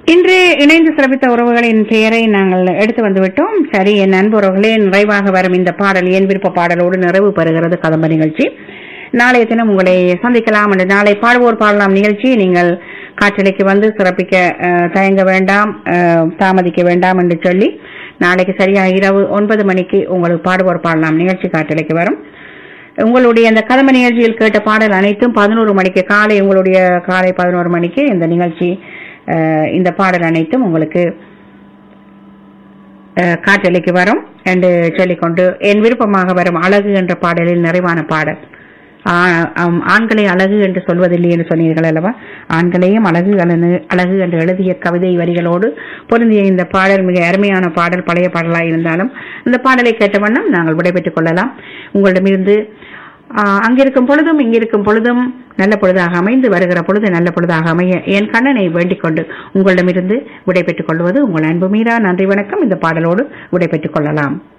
இன்று இணைந்து சிறப்பித்த உறவுகளின் பெயரை நாங்கள் எடுத்து வந்து விட்டோம் சரி என் அன்புறவுகளே நிறைவாக வரும் இந்த பாடல் என் விருப்ப பாடலோடு நிறைவு பெறுகிறது கதம்ப நிகழ்ச்சி நாளைய தினம் உங்களை சந்திக்கலாம் என்று நாளை பாடுவோர் பாடலாம் நிகழ்ச்சி நீங்கள் காற்றலைக்கு வந்து சிறப்பிக்க அஹ், தயங்க வேண்டாம் அஹ், தாமதிக்க வேண்டாம் என்று சொல்லி நாளைக்கு சரியா இரவு ஒன்பது மணிக்கு உங்களுக்கு பாடுவோர் பாடலாம் நிகழ்ச்சி காற்றலைக்கு வரும் உங்களுடைய அந்த கதம்ப நிகழ்ச்சியில் கேட்ட பாடல் அனைத்தும் பதினோரு மணிக்கு காலை உங்களுடைய காலை பதினோரு மணிக்கு இந்த நிகழ்ச்சி அஹ், இந்த பாடல் அனைத்தும் உங்களுக்கு அஹ், காற்றலைக்கு வரும் என்று சொல்லிக்கொண்டு என் விருப்பமாக வரும் அழகு என்ற பாடலில் நிறைவான பாடல் ஆ- ஆம், ஆண்களை அழகு என்று சொல்வதில்லை என்று சொன்னீர்கள் அல்லவா ஆண்களையும் அழகு அழகு அழகு என்று எழுதிய கவிதை வரிகளோடு பொருந்திய இந்த பாடல் மிக அருமையான பாடல் பழைய பாடலாக இருந்தாலும் இந்த பாடலை கேட்ட வண்ணம் நாங்கள் விடைபெற்றுக் கொள்ளலாம் உங்களிடமிருந்து ஆ, அங்கிருக்கும் பொழுதும் இங்கிருக்கும் பொழுதும் நல்ல பொழுதாக அமைந்து வருகிற பொழுது நல்ல பொழுதாக அமைய என் கண்ணனை வேண்டிக் கொண்டு உங்களிடமிருந்து விடைபெற்றுக் கொள்வது உங்கள் அன்பு மீரா நன்றி வணக்கம் இந்த பாடலோடு விடைபெற்றுக் கொள்ளலாம்